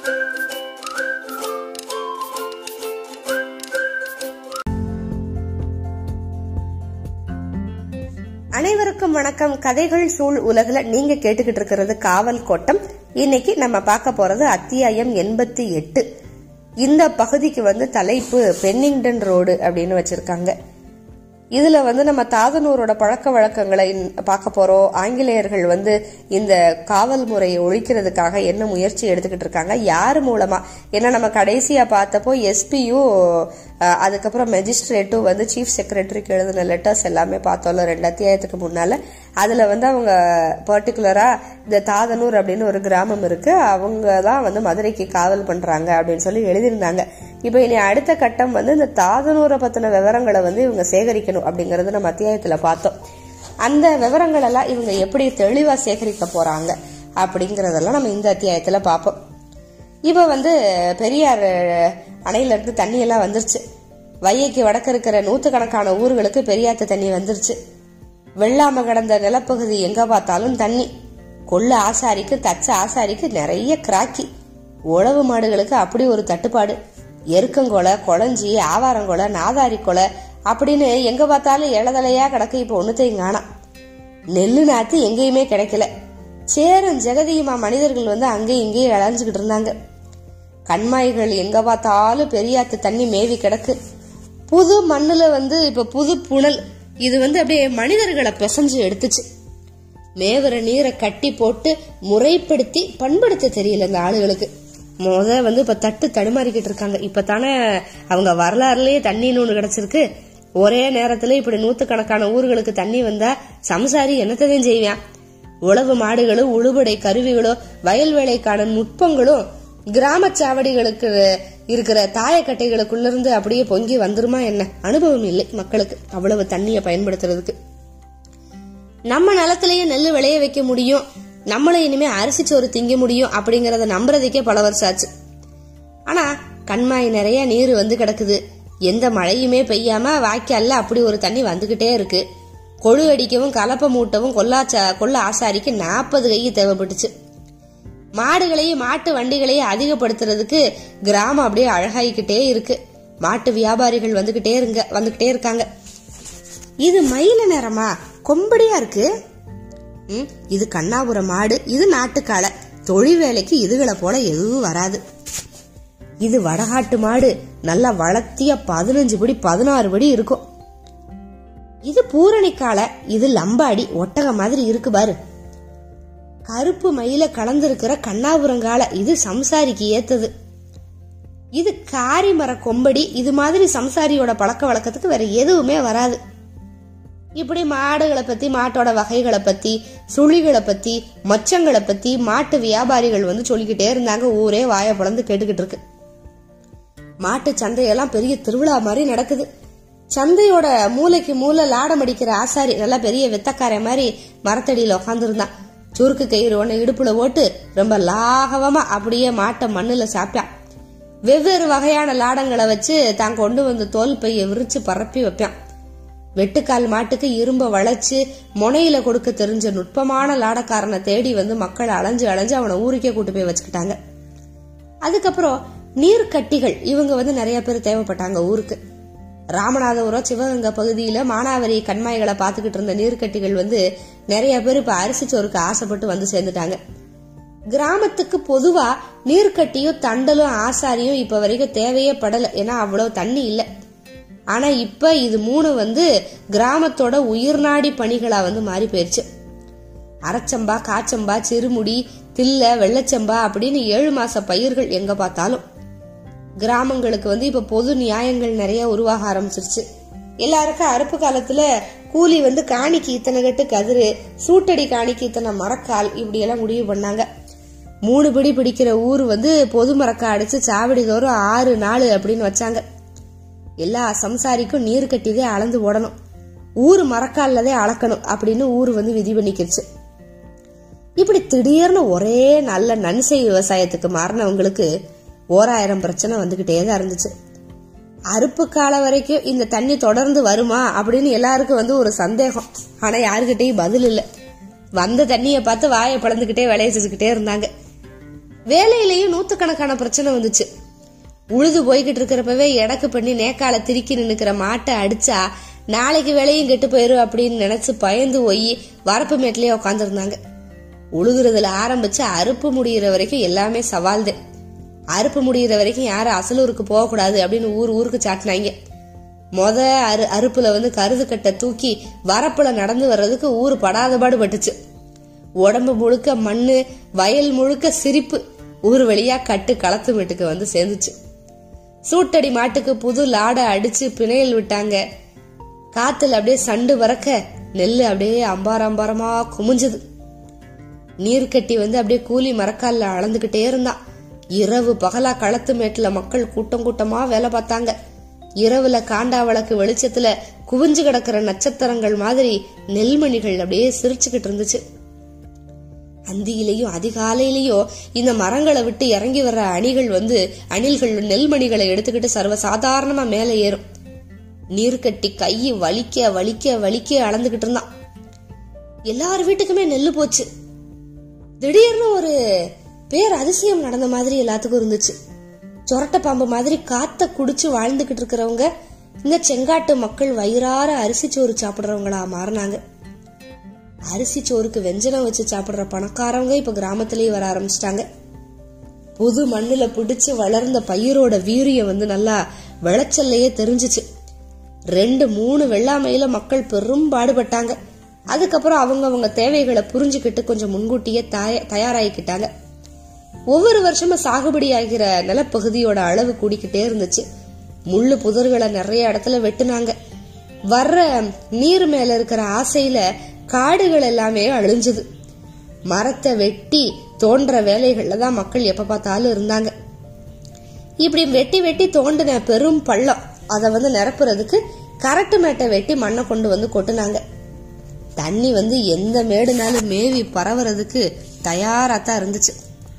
அனைவருக்கும் வணக்கம் கதைகள் சூழ் உலகுல நீங்க கேட்டுக்கிட்டு இருக்கிறது காவல் கோட்டம் இன்னைக்கு நம்ம பார்க்க போறது அத்தியாயம் எண்பத்தி எட்டு இந்த பகுதிக்கு வந்து தலைப்பு பென்னிங்டன் ரோடு அப்படின்னு வச்சிருக்காங்க இதுல வந்து நம்ம தாதனூரோட பழக்க வழக்கங்களை இன்- பார்க்க போறோம் ஆங்கிலேயர்கள் வந்து இந்த காவல் முறையை ஒழிக்கிறதுக்காக என்ன முயற்சி எடுத்துக்கிட்டு இருக்காங்க யார் மூலமா ஏன்னா நம்ம கடைசியா பார்த்தப்போ எஸ்பியும் அதுக்கப்புறம் மெஜிஸ்ட்ரேட்டும் வந்து சீஃப் செக்ரட்டரிக்கு எழுதின லெட்டர்ஸ் எல்லாமே பார்த்தோம்ல ரெண்டு அத்தியாயத்துக்கு முன்னால அதுல வந்து அவங்க பர்டிகுலரா இந்த தாதனூர் அப்படின்னு ஒரு கிராமம் இருக்கு அவங்க தான் வந்து மதுரைக்கு காவல் பண்றாங்க அப்படின்னு சொல்லி எழுதியிருந்தாங்க இப்போ இனி அடுத்த கட்டம் வந்து இந்த தாதனூரை பத்தின விவரங்களை வந்து இவங்க சேகரிக்கணும் அப்படிங்கறது நம்ம அத்தியாயத்துல பார்த்தோம் அந்த விவரங்கள் எல்லாம் இவங்க எப்படி தெளிவா சேகரிக்க போறாங்க அப்படிங்கறதெல்லாம் நம்ம இந்த அத்தியாயத்துல பார்ப்போம் இப்ப வந்து பெரியார் அஹ், அணையில இருந்து தண்ணி எல்லாம் வந்துருச்சு வையைக்கு வடக்கு இருக்கிற நூத்துக்கணக்கான ஊர்களுக்கு பெரியாத்து தண்ணி வந்துருச்சு வெள்ளாம கிடந்த நிலப்பகுதி எங்க பார்த்தாலும் தண்ணி கொள்ள ஆசாரிக்கு தச்ச ஆசாரிக்கு நிறைய கிராக்கி உழவு மாடுகளுக்கு அப்படி ஒரு தட்டுப்பாடு எருக்கங்கொலை கொளஞ்சி ஆவாரங்கொலை நாதாரி கொலை அப்படின்னு எங்க பார்த்தாலும் இளதலையா கிடக்கு இப்ப ஒண்ணுத்தையும் காணாம் நெல்லு நாத்து எங்கேயுமே கிடைக்கல சேரும் ஜெகதியுமா மனிதர்கள் வந்து அங்கேயும் இங்கேயும் இழஞ்சுக்கிட்டு இருந்தாங்க கண்மாய்கள் எங்க பார்த்தாலும் பெரியாத்து தண்ணி மேவி கிடக்கு புது மண்ணுல வந்து இப்ப புது புனல் இது வந்து அப்படியே மனிதர்களை பிசைஞ்சு எடுத்துச்சு மேவர நீரை கட்டி போட்டு முறைப்படுத்தி பண்படுத்த தெரியல இந்த ஆளுகளுக்கு முத வந்து இப்ப தட்டு தடுமாறிக்கிட்டு இருக்காங்க இப்ப தானே அவங்க வரலாறுலயே தண்ணின்னு ஒண்ணு கிடைச்சிருக்கு ஒரே நேரத்துல இப்படி நூத்துக்கணக்கான ஊர்களுக்கு தண்ணி வந்தா சம்சாரி என்னத்தான் செய்வான் உழவு மாடுகளும் உழுபடை கருவிகளும் வயல் வேலைக்கான நுட்பங்களும் கிராம சாவடிகளுக்கு இருக்கிற தாயக்கட்டைகளுக்குள்ள இருந்து அப்படியே பொங்கி வந்துருமா என்ன அனுபவம் இல்லை மக்களுக்கு அவ்வளவு தண்ணியை பயன்படுத்துறதுக்கு நம்ம நிலத்திலேயே நெல் விளைய வைக்க முடியும் நம்மளும் இனிமே அரிசி சோறு திங்க முடியும் அப்படிங்கறத நம்புறதுக்கே பல வருஷம் ஆச்சு ஆனா கண்மாய் நிறைய நீர் வந்து கிடக்குது எந்த மழையுமே பெய்யாம வாய்க்கால்ல அப்படி ஒரு தண்ணி வந்துகிட்டே இருக்கு கொழு அடிக்கவும் கலப்பை மூட்டவும் கொல்லாச்சா கொள்ள ஆசாரிக்கு நாற்பது கை தேவைப்பட்டுச்சு மாடுகளையும் மாட்டு வண்டிகளையும் அதிகப்படுத்துறதுக்கு கிராமம் அப்படியே அழகாயிக்கிட்டே இருக்கு மாட்டு வியாபாரிகள் வந்துகிட்டே இருங்க வந்துகிட்டே இருக்காங்க இது மயில நேரமா கொம்படியா இருக்கு ம், இது கண்ணாபுர மாடு இது நாட்டுக்காளை தொழில் வேலைக்கு இதுகளை போல எதுவும் வராது இது வடகாட்டு மாடு நல்லா வளர்த்திய பதினஞ்சு படி பதினாறு படி இருக்கும் இது பூரணிக்காளை இது லம்பாடி ஒட்டக மாதிரி இருக்கு பாரு கருப்பு மயில கலந்திருக்கிற கண்ணாபுரங்கால இது சம்சாரிக்கு ஏத்தது இது காரி மர கொம்படி இது மாதிரி சம்சாரியோட பழக்க வழக்கத்துக்கு வேற எதுவுமே வராது இப்படி மாடுகளை பத்தி மாட்டோட வகைகளை பத்தி சுழிகளை பத்தி மச்சங்களை பத்தி மாட்டு வியாபாரிகள் வந்து சொல்லிக்கிட்டே இருந்தாங்க ஊரே வாய பிளந்து கேட்டுக்கிட்டு இருக்கு மாட்டு சந்தையெல்லாம் பெரிய திருவிழா மாதிரி நடக்குது சந்தையோட மூளைக்கு மூளை லாடம் அடிக்கிற ஆசாரி நல்லா பெரிய வெத்தக்கார மாதிரி மரத்தடியில உட்காந்துருந்தான் சுருக்கு கயிறு ஒன்று இடுப்புல ஓட்டு ரொம்ப லாகவமா அப்படியே மாட்டை மண்ணுல சாப்பிட்டான் வெவ்வேறு வகையான லாடங்களை வச்சு தான் கொண்டு வந்த தோல் பைய விரிச்சு பரப்பி வைப்பான் வெட்டுக்கால் மாட்டுக்கு இரும்ப வளைச்சு முனையில கொடுக்க தெரிஞ்ச நுட்பமான லாடக்காரனை தேடி வந்து மக்கள் அலைஞ்சு அலைஞ்சு அவனை ஊருக்கே கூட்டு போய் வச்சுக்கிட்டாங்க அதுக்கப்புறம் நீர்க்கட்டிகள் இவங்க வந்து நிறைய பேர் தேவைப்பட்டாங்க ஊருக்கு ராமநாதபுரம் சிவகங்கை பகுதியில மானாவரி கண்மாய்களை பார்த்துக்கிட்டு இருந்த நீர்க்கட்டிகள் வந்து நிறைய பேர் இப்ப அரிசி சோறுக்கு ஆசைப்பட்டு வந்து சேர்ந்துட்டாங்க கிராமத்துக்கு பொதுவா நீர்க்கட்டியும் தண்டலும் ஆசாரியும் இப்ப வரைக்கும் தேவையே படல ஏன்னா அவ்வளவு தண்ணி இல்ல ஆனா இப்ப இது மூணு வந்து கிராமத்தோட உயிர்நாடி பணிகளா வந்து மாறி போயிருச்சு அரைச்சம்பா காச்சம்பா சிறுமுடி தில்ல வெள்ளச்சம்பா அப்படின்னு ஏழு மாச பயிர்கள் எங்க பார்த்தாலும் கிராமங்களுக்கு வந்து இப்ப பொது நியாயங்கள் நிறைய உருவாக ஆரம்பிச்சிருச்சு எல்லாருக்கும் அறுப்பு காலத்துல கூலி வந்து காணிக்கு இத்தனை கட்டு கதிரு சூட்டடி காணிக்கு இத்தனை மரக்கால் இப்படி எல்லாம் முடிவு பண்ணாங்க மூணு பிடி பிடிக்கிற ஊர் வந்து பொது மரக்கா அடிச்சு சாவடி தோறும் ஆறு நாலு அப்படின்னு வச்சாங்க எல்லா சம்சாரிக்கும் நீர் கட்டிதே அளந்து ஓடணும் ஊர் மரக்கால்லதே அளக்கணும் அப்படின்னு ஊர் வந்து விதி பண்ணிக்கிருச்சு இப்படி திடீர்னு ஒரே நல்ல நன்செய் விவசாயத்துக்கு மாறினவங்களுக்கு ஓராயிரம் பிரச்சனை வந்துகிட்டே தான் இருந்துச்சு அறுப்பு காலம் வரைக்கும் இந்த தண்ணி தொடர்ந்து வருமா அப்படின்னு எல்லாருக்கும் வந்து ஒரு சந்தேகம் ஆனா யாருக்கிட்டையும் பதில் இல்ல வந்த தண்ணியை பார்த்து வாயை பிளந்துக்கிட்டே விளைய செஞ்சுக்கிட்டே இருந்தாங்க வேலையிலயும் நூத்துக்கணக்கான பிரச்சனை வந்துச்சு உழுது போய்கிட்டு இருக்கிறப்பவே எடக்கு பண்ணி நேக்கால திருக்கி நின்னுக்கிற மாட்டை அடிச்சா நாளைக்கு வேலையும் கெட்டு போயிரும் அப்படின்னு நினைச்சு பயந்து போய் வரப்பு மேட்லயே உட்காந்துருந்தாங்க உழுகுறதுல ஆரம்பிச்சு அறுப்பு முடிகிற வரைக்கும் எல்லாமே சவால்தான் அறுப்பு முடிகிற வரைக்கும் யாரும் அசலூருக்கு போகக்கூடாது அப்படின்னு ஊர் ஊருக்கு சாட்டினாங்க மொத அரு அறுப்புல வந்து கருது கட்டை தூக்கி வரப்புல நடந்து வர்றதுக்கு ஊர் படாத பாடுபட்டுச்சு உடம்பு முழுக்க மண்ணு வயல் முழுக்க சிரிப்பு ஊர் வழியா கட்டு களத்து வீட்டுக்கு வந்து சேர்ந்துச்சு சூட்டடி மாட்டுக்கு புது லாடை அடிச்சு பிணையல் விட்டாங்க காத்துல அப்படியே சண்டு பறக்க நெல்லு அப்படியே அம்பார அம்பாரமா குமிஞ்சது நீர் கட்டி வந்து அப்படியே கூலி மரக்கால்ல அளந்துகிட்டே இருந்தான் இரவு பகலா களத்து மேட்டுல மக்கள் கூட்டம் கூட்டமா வேலை பார்த்தாங்க இரவுல காண்டா விளக்கு வெளிச்சத்துல குவிஞ்சு கிடக்கிற நட்சத்திரங்கள் மாதிரி நெல்மணிகள் அப்படியே சிரிச்சுக்கிட்டு இருந்துச்சு அந்தியிலையும் அதிகாலையிலயும் இந்த மரங்களை விட்டு இறங்கி வர்ற அணிகள் வந்து அணில்கள் நெல்மணிகளை எடுத்துக்கிட்டு சர்வ சாதாரணமா மேலே ஏறும் நீர் கட்டி கையை வலிக்க வலிக்க வலிக்க அளந்துகிட்டு இருந்தான் எல்லார் வீட்டுக்குமே நெல்லு போச்சு திடீர்னு ஒரு பேர் அதிசயம் நடந்த மாதிரி எல்லாத்துக்கும் இருந்துச்சு சொரட்டை பாம்பு மாதிரி காத்த குடிச்சு வாழ்ந்துகிட்டு இருக்கிறவங்க இந்த செங்காட்டு மக்கள் வயிறார அரிசி சோறு சாப்பிடுறவங்களா மாறினாங்க அரிசி சோறுக்கு வெஞ்சனம் வச்சு சாப்பிடுற பணக்காரவங்க இப்ப கிராமத்திலேயே வர ஆரம்பிச்சிட்டாங்க புது மண்ணுல பிடிச்சு வளர்ந்த பயிரோட வீரியம் வந்து நல்லா விளைச்சல்லையே தெரிஞ்சுச்சு ரெண்டு மூணு வெள்ளாமையில மக்கள் பெரும் பாடுபட்டாங்க அதுக்கப்புறம் அவங்க அவங்க தேவைகளை புரிஞ்சுக்கிட்டு கொஞ்சம் முன்கூட்டியே தய- தயாராகிக்கிட்டாங்க ஒவ்வொரு வருஷமும் சாகுபடி ஆகிற நிலப்பகுதியோட அளவு கூடிக்கிட்டே இருந்துச்சு முள்ளு புதர்களை நிறைய இடத்துல வெட்டுனாங்க வர்ற நீர் மேல இருக்கிற ஆசையில காடுகள் எல்லாமே அழிஞ்சது மரத்தை வெட்டி தோன்ற வேலைகள்ல தான் மக்கள் எப்ப பார்த்தாலும் இருந்தாங்க இப்படி வெட்டி வெட்டி தோண்டின பெரும் பள்ளம் அதை வந்து நிரப்புறதுக்கு கரட்டு மேட்டை வெட்டி மண்ணை கொண்டு வந்து கொட்டுனாங்க தண்ணி வந்து எந்த மேடுனாலும் மேவி பரவுறதுக்கு தயாரா தான் இருந்துச்சு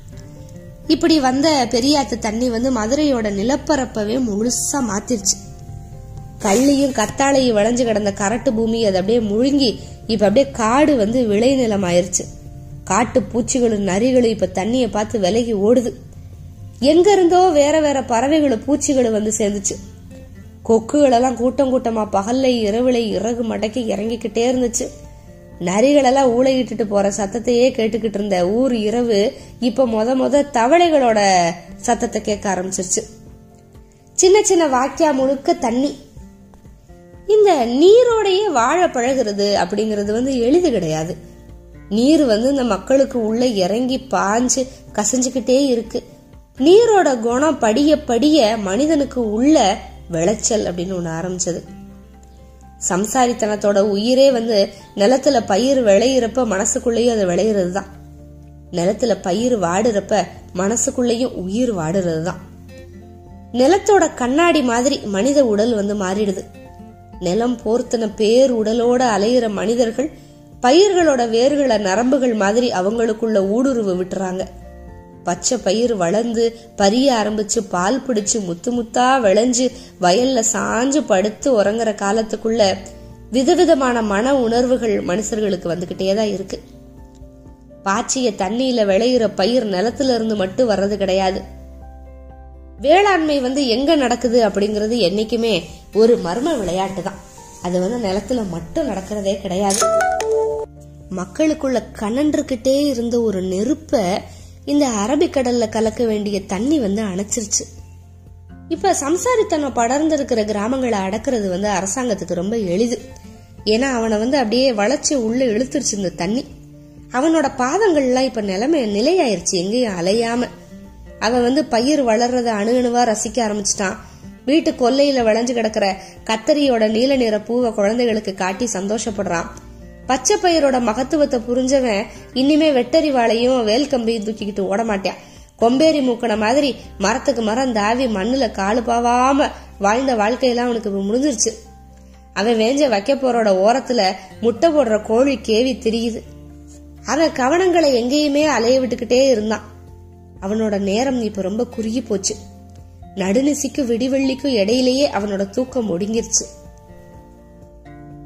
இப்படி வந்த பெரியாத்து தண்ணி வந்து மதுரையோட நிலப்பரப்பவே முழுசா மாத்திருச்சு கள்ளியும் கத்தாழையும் விளைஞ்சு கிடந்த கரட்டு பூமி அதை அப்படியே முழுங்கி இப்ப அப்படியே காடு வந்து விளைநிலம் ஆயிருச்சு காட்டு பூச்சிகளும் நரிகளும் இப்ப தண்ணியை பார்த்து விலகி ஓடுது எங்க இருந்தோ வேற வேற பறவைகளும் பூச்சிகளும் வந்து சேர்ந்துச்சு கொக்குகளெல்லாம் கூட்டம் கூட்டமா பகல்ல இரவுல இறகு மடக்கி இறங்கிக்கிட்டே இருந்துச்சு நரிகளெல்லாம் ஊழையிட்டுட்டு போற சத்தத்தையே கேட்டுக்கிட்டு இருந்த ஊர் இரவு இப்ப மொத மொத தவளைகளோட சத்தத்தை கேட்க ஆரம்பிச்சிருச்சு சின்ன சின்ன வாக்கியா முழுக்க தண்ணி இந்த நீரோடையே வாழ பழகுறது அப்படிங்கிறது வந்து எளிது கிடையாது நீர் வந்து இந்த மக்களுக்கு உள்ள இறங்கி பாஞ்சு கசிஞ்சுக்கிட்டே இருக்கு நீரோட குணம் படிய படிய மனிதனுக்கு உள்ள விளைச்சல் அப்படின்னு ஒண்ணு ஆரம்பிச்சது சம்சாரித்தனத்தோட உயிரே வந்து நிலத்துல பயிர் விளையிறப்ப மனசுக்குள்ளேயும் அது விளையிறது தான் நிலத்துல பயிர் வாடுறப்ப மனசுக்குள்ளேயும் உயிர் வாடுறது தான் நிலத்தோட கண்ணாடி மாதிரி மனித உடல் வந்து மாறிடுது நிலம் போர்த்தின பேர் உடலோட அலையிற மனிதர்கள் பயிர்களோட வேர்களை நரம்புகள் மாதிரி அவங்களுக்குள்ள ஊடுருவு விட்டுறாங்க பச்சை பயிர் வளர்ந்து பரிய ஆரம்பிச்சு பால் பிடிச்சு முத்து முத்தா விளைஞ்சு வயல்ல சாஞ்சு படுத்து உறங்குற காலத்துக்குள்ள விதவிதமான மன உணர்வுகள் மனுஷர்களுக்கு வந்துகிட்டே தான் இருக்கு பாச்சிய தண்ணியில விளையிற பயிர் நிலத்துல இருந்து மட்டும் வர்றது கிடையாது வேளாண்மை வந்து எங்க நடக்குது அப்படிங்கிறது என்னைக்குமே ஒரு மர்ம விளையாட்டு தான் அது வந்து நிலத்துல மட்டும் நடக்கிறதே கிடையாது மக்களுக்குள்ள கனன்றுகிட்டே இருந்த ஒரு நெருப்ப இந்த அரபிக்கடல்ல கலக்க வேண்டிய தண்ணி வந்து அணைச்சிருச்சு இப்ப சம்சாரித்தனம் படர்ந்திருக்கிற கிராமங்களை அடக்குறது வந்து அரசாங்கத்துக்கு ரொம்ப எளிது ஏன்னா அவனை வந்து அப்படியே வளைச்சு உள்ள இழுத்துருச்சு இந்த தண்ணி அவனோட பாதங்கள்லாம் இப்ப நிலைமை நிலையாயிருச்சு எங்கேயும் அலையாம அவன் வந்து பயிர் வளர்றத அணுகணுவா ரசிக்க ஆரம்பிச்சிட்டான் வீட்டு கொல்லையில விளைஞ்சு கிடக்கிற கத்தரியோட நீல நிற பூவை குழந்தைகளுக்கு காட்டி சந்தோஷப்படுறான் பச்சை பயிரோட மகத்துவத்தை புரிஞ்சவன் இனிமே வெட்டரி வாழையும் வேல் கம்பியும் தூக்கிக்கிட்டு ஓட மாட்டான் கொம்பேரி மூக்கன மாதிரி மரத்துக்கு மரம் தாவி மண்ணுல காலு பாவாம வாழ்ந்த வாழ்க்கையெல்லாம் அவனுக்கு இப்ப முடிஞ்சிருச்சு அவன் வேஞ்ச வைக்க போறோட ஓரத்துல முட்டை போடுற கோழி கேவி திரியுது அவன் கவனங்களை எங்கேயுமே அலைய விட்டுக்கிட்டே இருந்தான் அவனோட நேரம் இப்ப ரொம்ப குறுகி போச்சு நடுநிசிக்கும் விடிவெள்ளிக்கும் இடையிலேயே அவனோட தூக்கம் ஒடுங்கிருச்சு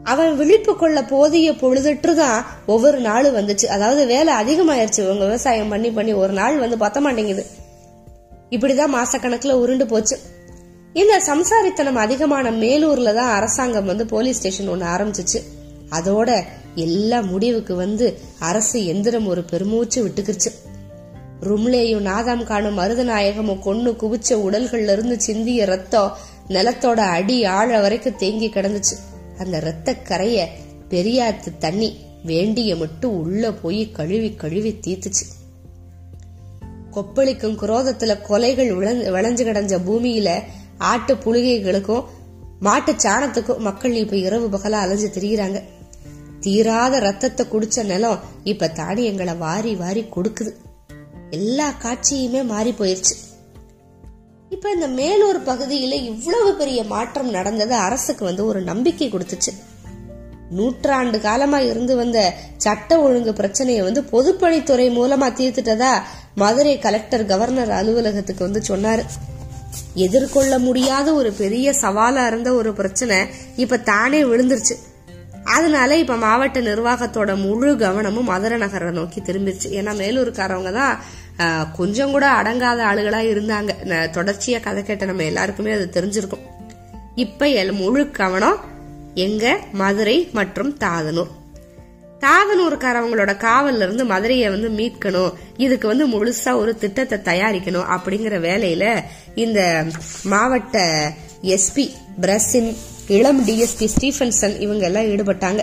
அவன் விழிப்பு கொள்ள போதிய பொழுதுட்டு தான் ஒவ்வொரு நாளும் வந்துச்சு அதாவது வேலை அதிகமாயிருச்சு இவங்க விவசாயம் பண்ணி பண்ணி ஒரு நாள் வந்து பத்த மாட்டேங்குது இப்படிதான் மாசக்கணக்குல உருண்டு போச்சு இந்த சம்சாரித்தனம் அதிகமான மேலூர்ல தான் அரசாங்கம் வந்து போலீஸ் ஸ்டேஷன் ஒண்ணு ஆரம்பிச்சிச்சு அதோட எல்லா முடிவுக்கு வந்து அரசு எந்திரம் ஒரு பெருமூச்சு விட்டுக்கிருச்சு ரும்லேயும் நாதாம் காணும் மருதநாயகமும் கொன்னு குவிச்ச உடல்கள்ல இருந்து சிந்திய ரத்தம் நிலத்தோட அடி ஆழ வரைக்கும் தேங்கி கிடந்துச்சு அந்த ரத்த கரைய பெரியாத்து தண்ணி வேண்டிய மட்டும் உள்ள போய் கழுவி கழுவி தீத்துச்சு கொப்பளிக்கும் குரோதத்துல கொலைகள் விளைஞ்சு- விளைஞ்சு கிடஞ்ச பூமியில ஆட்டு புலிகைகளுக்கும் மாட்டு சாணத்துக்கும் மக்கள் இப்ப இரவு பகலா அலைஞ்சு திரியிறாங்க தீராத ரத்தத்தை குடிச்ச நிலம் இப்ப தானியங்களை வாரி வாரி கொடுக்குது எல்லா காட்சியுமே மாறி போயிருச்சு இப்ப இந்த மேலூர் பகுதியில இவ்வளவு பெரிய மாற்றம் நடந்தது அரசுக்கு வந்து ஒரு நம்பிக்கை கொடுத்துச்சு நூற்றாண்டு காலமா இருந்து வந்த சட்ட ஒழுங்கு பிரச்சனையை வந்து பொதுப்பணித்துறை மூலமா தீர்த்துட்டதா மதுரை கலெக்டர் கவர்னர் அலுவலகத்துக்கு வந்து சொன்னாரு எதிர்கொள்ள முடியாத ஒரு பெரிய சவாலா இருந்த ஒரு பிரச்சனை இப்ப தானே விழுந்துருச்சு அதனால இப்ப மாவட்ட நிர்வாகத்தோட முழு கவனமும் மதுரை நகரை நோக்கி திரும்பிருச்சு ஏன்னா மேலூருக்காரவங்க தான் ஆஹ், கொஞ்சம் கூட அடங்காத ஆளுகளா இருந்தாங்க ந- தொடர்ச்சியா கதை கேட்ட நம்ம எல்லாருக்குமே அது தெரிஞ்சிருக்கும் இப்ப எல்- முழு கவனம் எங்க மதுரை மற்றும் தாதனூர் தாதனூர்காரவங்களோட காவல்ல இருந்து மதுரையை வந்து மீட்கணும் இதுக்கு வந்து முழுசா ஒரு திட்டத்தை தயாரிக்கணும் அப்படிங்கிற வேலையில இந்த மாவட்ட எஸ்பி பிரசின் இளம் டிஎஸ்பி ஸ்டீஃபன்சன் இவங்க எல்லாம் ஈடுபட்டாங்க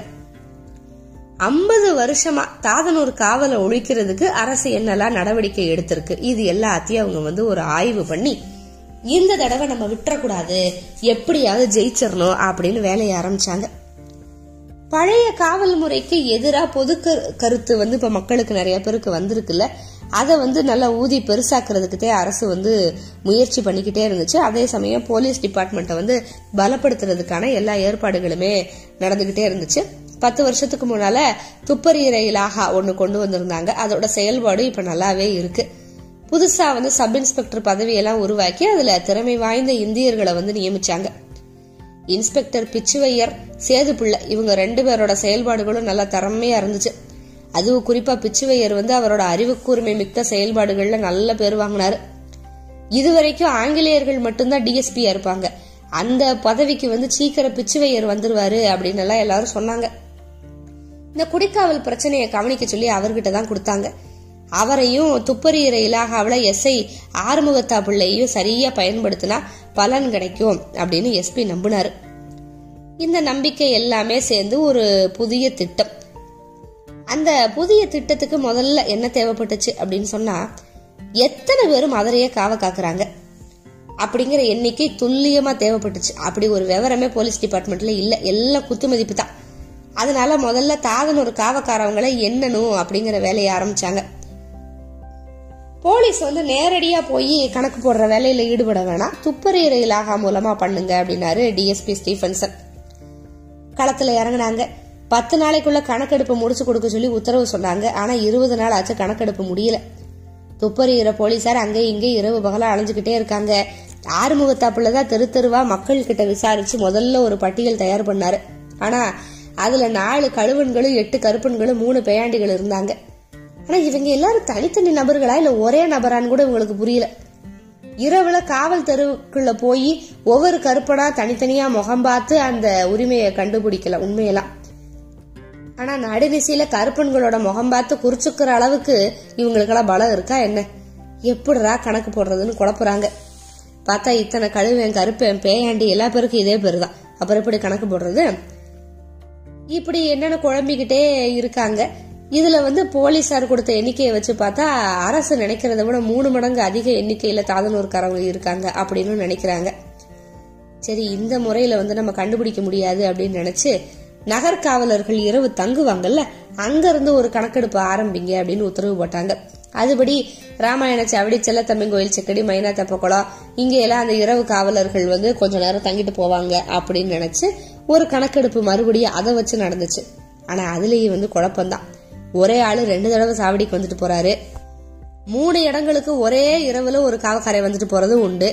ஐம்பது வருஷமா தாதனூர் காவலை ஒழிக்கிறதுக்கு அரசு என்னெல்லாம் நடவடிக்கை எடுத்திருக்கு இது எல்லாத்தையும் அவங்க வந்து ஒரு ஆய்வு பண்ணி இந்த தடவை நம்ம விட்டுறக்கூடாது எப்படியாவது ஜெயிச்சிடணும் அப்படின்னு வேலையை ஆரம்பிச்சாங்க பழைய காவல் முறைக்கு எதிராக பொது கரு- கருத்து வந்து இப்ப மக்களுக்கு நிறைய பேருக்கு வந்திருக்குல்ல அதை வந்து நல்லா ஊதி பெருசாக்குறதுக்குதே அரசு வந்து முயற்சி பண்ணிக்கிட்டே இருந்துச்சு அதே சமயம் போலீஸ் டிபார்ட்மெண்ட்டை வந்து பலப்படுத்துறதுக்கான எல்லா ஏற்பாடுகளுமே நடந்துகிட்டே இருந்துச்சு பத்து வருஷத்துக்கு முன்னால துப்பறியற இலாகா ஒன்னு கொண்டு வந்திருந்தாங்க அதோட செயல்பாடு இப்ப நல்லாவே இருக்கு புதுசா வந்து சப் இன்ஸ்பெக்டர் பதவியெல்லாம் உருவாக்கி அதுல திறமை வாய்ந்த இந்தியர்களை வந்து நியமிச்சாங்க இன்ஸ்பெக்டர் பிச்சுவையர் சேதுப்பிள்ளை இவங்க ரெண்டு பேரோட செயல்பாடுகளும் நல்லா திறமையா இருந்துச்சு அதுவும் குறிப்பா பிச்சுவையர் வந்து அவரோட அறிவுக்கூர்மை மிக்க செயல்பாடுகள்ல நல்ல பேர் வாங்கினாரு இதுவரைக்கும் ஆங்கிலேயர்கள் மட்டும்தான் டிஎஸ்பியா இருப்பாங்க அந்த பதவிக்கு வந்து சீக்கிரம் பிச்சுவையர் வந்துருவாரு அப்படின்னு எல்லாம் எல்லாரும் சொன்னாங்க இந்த குடிக்காவல் பிரச்சனையை கவனிக்க சொல்லி அவர்கிட்ட தான் கொடுத்தாங்க அவரையும் துப்பறியிற இலாகாவில் எஸ்ஐ ஆறுமுகத்தா பிள்ளையும் சரியா பயன்படுத்தினா பலன் கிடைக்கும் அப்படின்னு எஸ்பி நம்பினாரு இந்த நம்பிக்கை எல்லாமே சேர்ந்து ஒரு புதிய திட்டம் அந்த புதிய திட்டத்துக்கு முதல்ல என்ன தேவைப்பட்டுச்சு அப்படின்னு சொன்னா எத்தனை பேர் மதுரையை காவ காக்குறாங்க அப்படிங்கிற எண்ணிக்கை துல்லியமா தேவைப்பட்டுச்சு அப்படி ஒரு விவரமே போலீஸ் டிபார்ட்மெண்ட்ல இல்ல எல்லாம் குத்து மதிப்பு தான் அதனால முதல்ல தாதனூர் காவக்காரவங்களை எண்ணணும் அப்படிங்கிற வேலையை ஆரம்பிச்சாங்க போலீஸ் வந்து நேரடியா போய் கணக்கு போடுற வேலையில ஈடுபட வேணாம் துப்பறியற இலாகா மூலமா பண்ணுங்க அப்படின்னாரு டிஎஸ்பி ஸ்டீஃபன்சன் களத்துல இறங்குனாங்க பத்து நாளைக்குள்ள கணக்கெடுப்பு முடிச்சு கொடுக்க சொல்லி உத்தரவு சொன்னாங்க ஆனா இருபது நாள் ஆச்சு கணக்கெடுப்பு முடியல துப்பறிகிற போலீசார் அங்கே இங்கே இரவு பகலா அலைஞ்சுக்கிட்டே இருக்காங்க ஆறுமுகத்தாப்புல தான் தெரு தெருவா மக்கள் கிட்ட விசாரிச்சு முதல்ல ஒரு பட்டியல் தயார் பண்ணாரு ஆனா அதுல நாலு கழுவன்களும் எட்டு கருப்பன்களும் மூணு பேயாண்டிகள் இருந்தாங்க ஆனா இவங்க எல்லாரும் தனித்தனி நபர்களா இல்ல ஒரே நபரான்னு கூட இவங்களுக்கு புரியல இரவுல காவல் தெருவுக்குள்ள போய் ஒவ்வொரு கருப்பனா தனித்தனியா முகம் பார்த்து அந்த உரிமையை கண்டுபிடிக்கல உண்மையெல்லாம் ஆனா நடுநிசையில கருப்பன்களோட முகம் பார்த்து குறிச்சுக்கிற அளவுக்கு இவங்களுக்கெல்லாம் பலம் இருக்கா என்ன எப்படிடா கணக்கு போடுறதுன்னு குழப்புறாங்க பார்த்தா இத்தனை கழுவேன் கருப்பேன் பேயாண்டி எல்லா பேருக்கும் இதே பேரு தான் அப்புறம் எப்படி கணக்கு போடுறது இப்படி என்னென்ன குழம்பிக்கிட்டே இருக்காங்க இதுல வந்து போலீசார் கொடுத்த எண்ணிக்கையை வச்சு பார்த்தா அரசு நினைக்கிறத விட மூணு மடங்கு அதிக எண்ணிக்கையில தாதனூர்காரங்க இருக்காங்க அப்படின்னு நினைக்கிறாங்க சரி இந்த முறையில வந்து நம்ம கண்டுபிடிக்க முடியாது அப்படின்னு நினைச்சு நகர்காவலர்கள் இரவு தங்குவாங்கல்ல அங்க இருந்து ஒரு கணக்கெடுப்பு ஆரம்பிங்க அப்படின்னு உத்தரவு போட்டாங்க அதுபடி ராமாயண சாவடி செல்லத்தம்மன் கோயில் செக்கடி மைனா தப்பக்குளம் இங்க எல்லாம் அந்த இரவு காவலர்கள் வந்து கொஞ்ச நேரம் தங்கிட்டு போவாங்க அப்படின்னு நினைச்சு ஒரு கணக்கெடுப்பு மறுபடியும் அதை வச்சு நடந்துச்சு ஆனா அதுலயும் வந்து குழப்பம்தான் ஒரே ஆளு ரெண்டு தடவை சாவடிக்கு வந்துட்டு போறாரு மூணு இடங்களுக்கு ஒரே இரவுல ஒரு காவக்காரை வந்துட்டு போறதும் உண்டு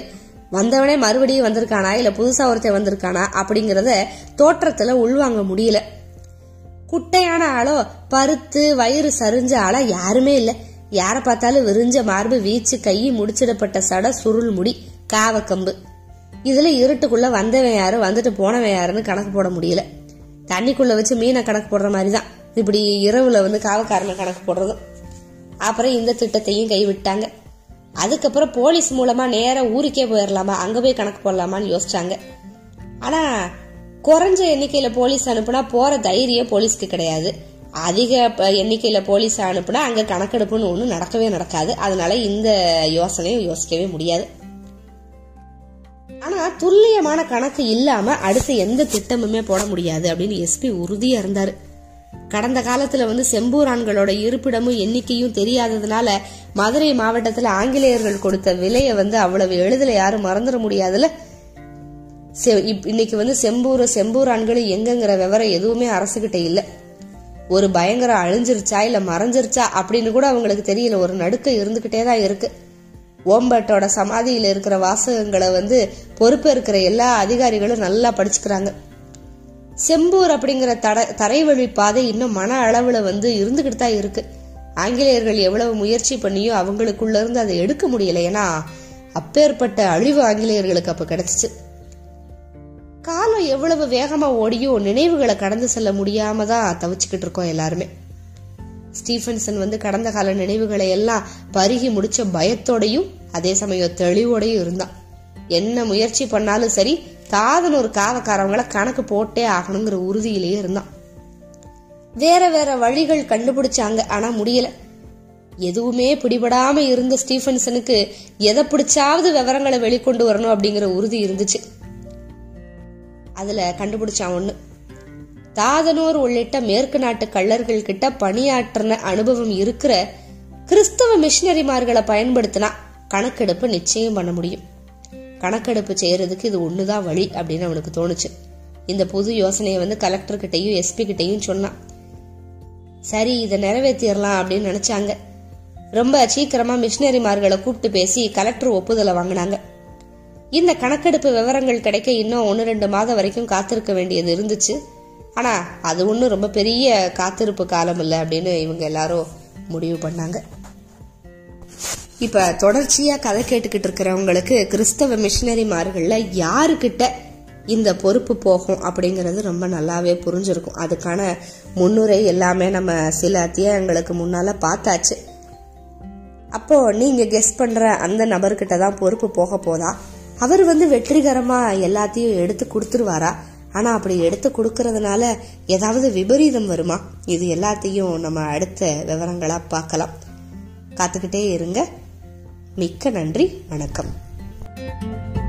வந்தவனே மறுபடியும் வந்திருக்கானா இல்ல புதுசா ஒருத்தன் வந்திருக்கானா அப்படிங்கறத தோற்றத்துல உள்வாங்க முடியல குட்டையான ஆளோ பருத்து வயிறு சரிஞ்ச ஆளா யாருமே இல்ல யார பார்த்தாலும் விரிஞ்ச மார்பு வீச்சு கை முடிச்சிடப்பட்ட சட சுருள் முடி காவக்கம்பு இதுல இருட்டுக்குள்ள வந்தவன் யாரு வந்துட்டு போனவன் யாருன்னு கணக்கு போட முடியல தண்ணிக்குள்ள வச்சு மீனை கணக்கு போடுற மாதிரி தான் இப்படி இரவுல வந்து காவக்காரனை கணக்கு போடுறதும் அப்புறம் இந்த திட்டத்தையும் கைவிட்டாங்க அதுக்கப்புறம் போலீஸ் மூலமா நேரா ஊருக்கே போயிடலாமா அங்க போய் கணக்கு போடலாமான்னு யோசிச்சாங்க ஆனா குறைஞ்ச எண்ணிக்கையில போலீஸ் அனுப்புனா போற தைரியம் போலீஸ்க்கு கிடையாது அதிக ப- எண்ணிக்கையில போலீஸ் அனுப்புனா அங்க கணக்கெடுப்புன்னு ஒண்ணு நடக்கவே நடக்காது அதனால இந்த யோசனையும் யோசிக்கவே முடியாது ஆனா துல்லியமான கணக்கு இல்லாம அடுத்து எந்த திட்டமுமே போட முடியாது அப்படின்னு எஸ்பி உறுதியா இருந்தாரு கடந்த காலத்துல வந்து செம்பூரான்களோட இருப்பிடமும் எண்ணிக்கையும் தெரியாததுனால மதுரை மாவட்டத்துல ஆங்கிலேயர்கள் கொடுத்த விலையை வந்து அவ்வளவு எளிதில் யாரும் மறந்துட முடியாதுல்ல செ- இப்- இன்னைக்கு வந்து செம்பூர் செம்பூரான்கள் எங்கங்கிற விவரம் எதுவுமே அரசுகிட்ட இல்ல ஒரு பயங்கரம் அழிஞ்சிருச்சா இல்ல மறைஞ்சிருச்சா அப்படின்னு கூட அவங்களுக்கு தெரியல ஒரு நடுக்கம் இருந்துகிட்டே தான் இருக்கு ஓம்பட்டோட சமாதியில இருக்கிற வாசகங்களை வந்து பொறுப்பேற்கிற எல்லா அதிகாரிகளும் நல்லா படிச்சுக்கிறாங்க செம்பூர் அப்படிங்கிற தட தரைவழி பாதை இன்னும் மன அளவுல வந்து இருந்துகிட்டு தான் இருக்கு ஆங்கிலேயர்கள் எவ்வளவு முயற்சி பண்ணியோ அவங்களுக்குள்ள இருந்து அதை எடுக்க முடியல ஏன்னா அப்பேற்பட்ட அழிவு ஆங்கிலேயர்களுக்கு அப்ப கிடைச்சிச்சு காலம் எவ்வளவு வேகமா ஓடியோ நினைவுகளை கடந்து செல்ல முடியாம தான் தவிச்சுக்கிட்டு இருக்கோம் எல்லாருமே ஸ்டீஃபன்சன் வந்து கடந்த கால நினைவுகளை எல்லாம் பருகி முடிச்ச பயத்தோடையும் அதே சமயம் தெளிவோடையும் இருந்தான் என்ன முயற்சி பண்ணாலும் சரி தாதன் ஒரு காவக்காரவங்கள கணக்கு போட்டே ஆகணுங்கிற உறுதியிலேயே இருந்தான் வேற வேற வழிகள் கண்டுபிடிச்சாங்க ஆனா முடியல எதுவுமே பிடிபடாம இருந்த ஸ்டீஃபன்சனுக்கு எதை பிடிச்சாவது விவரங்களை வெளிக்கொண்டு வரணும் அப்படிங்கிற உறுதி இருந்துச்சு அதுல கண்டுபிடிச்சான் ஒண்ணு தாதனூர் உள்ளிட்ட மேற்கு நாட்டு கள்ளர்கள் கிட்ட பணியாற்றின அனுபவம் இருக்கிற கிறிஸ்தவ மிஷினரிமார்களை பயன்படுத்தினா கணக்கெடுப்பு நிச்சயம் பண்ண முடியும் கணக்கெடுப்பு செய்யறதுக்கு இது ஒண்ணுதான் வழி அப்படின்னு அவனுக்கு தோணுச்சு இந்த புது யோசனையை வந்து கலெக்டர் கிட்டையும் எஸ்பி கிட்டையும் சொன்னான் சரி இதை நிறைவேற்றிடலாம் அப்படின்னு நினைச்சாங்க ரொம்ப சீக்கிரமா மிஷினரிமார்களை கூப்பிட்டு பேசி கலெக்டர் ஒப்புதலை வாங்கினாங்க இந்த கணக்கெடுப்பு விவரங்கள் கிடைக்க இன்னும் ஒன்று ரெண்டு மாதம் வரைக்கும் காத்திருக்க வேண்டியது இருந்துச்சு ஆனா அது ஒன்றும் ரொம்ப பெரிய காத்திருப்பு காலம் இல்லை அப்படின்னு இவங்க எல்லாரும் முடிவு பண்ணாங்க இப்ப தொடர்ச்சியா கதை கேட்டுக்கிட்டு இருக்கிறவங்களுக்கு கிறிஸ்தவ மிஷினரிமார்கள்ல யாருக்கிட்ட இந்த பொறுப்பு போகும் அப்படிங்கிறது ரொம்ப நல்லாவே புரிஞ்சிருக்கும் அதுக்கான முன்னுரை எல்லாமே நம்ம சில அத்தியாயங்களுக்கு முன்னால பார்த்தாச்சு அப்போ நீங்க கெஸ் பண்ற அந்த நபர்கிட்ட தான் பொறுப்பு போக போதா அவர் வந்து வெற்றிகரமா எல்லாத்தையும் எடுத்து கொடுத்துருவாரா ஆனா அப்படி எடுத்து கொடுக்கறதுனால ஏதாவது விபரீதம் வருமா இது எல்லாத்தையும் நம்ம அடுத்த விவரங்களா பார்க்கலாம் காத்துக்கிட்டே இருங்க மிக்க நன்றி வணக்கம்